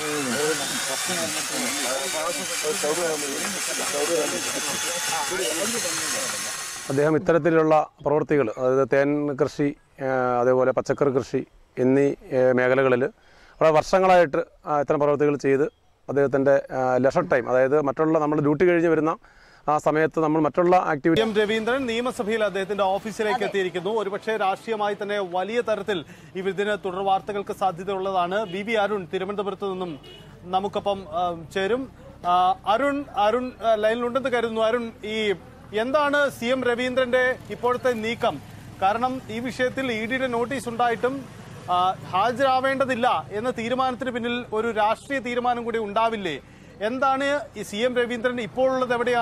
അദ്ദേഹം ഇത്തരത്തിലുള്ള പ്രവൃത്തികൾ അതായത് തേൻ കൃഷി ആ, അതേപോലെ പച്ചക്കറി കൃഷി എന്നീ മേഖലകളിൽ വളരെ വർഷങ്ങളായിട്ട് ആ, ഇത്തരം പ്രവൃത്തികൾ ചെയ്ത് അദ്ദേഹത്തിൻ്റെ ലെഷർ ടൈം അതായത് മറ്റുള്ള നമ്മൾ ഡ്യൂട്ടി കഴിഞ്ഞ് വരുന്ന ആ സമയത്ത് നമ്മൾ മറ്റുള്ള ആക്ടിവിറ്റി എം രവീന്ദ്രൻ നിയമസഭയിൽ അദ്ദേഹത്തിന്റെ ഓഫീസിലേക്ക് എത്തിയിരിക്കുന്നു ഒരുപക്ഷെ രാഷ്ട്രീയമായി തന്നെ വലിയ തരത്തിൽ ഇതിന് തുടർ വാർത്തകൾക്ക് സാധ്യതയുള്ളതാണ് ബി വി അരുൺ തിരുവനന്തപുരത്ത് നിന്നും നമുക്കൊപ്പം ആ, ചേരും ആ, അരുൺ അരുൺ ആ, ലൈനിലുണ്ടെന്ന് കരുതുന്നു അരുൺ ഈ എന്താണ് സി എം രവീന്ദ്രന്റെ ഇപ്പോഴത്തെ നീക്കം കാരണം ഈ വിഷയത്തിൽ ഇ ഡിയുടെ നോട്ടീസ് ഉണ്ടായിട്ടും ആ, ഹാജരാവേണ്ടതില്ല എന്ന തീരുമാനത്തിന് പിന്നിൽ ഒരു രാഷ്ട്രീയ തീരുമാനം കൂടി ഉണ്ടാവില്ലേ എന്താണ് ഈ സി എം രവീന്ദ്രൻ ഇപ്പോൾ ഉള്ളത് എവിടെയാണ്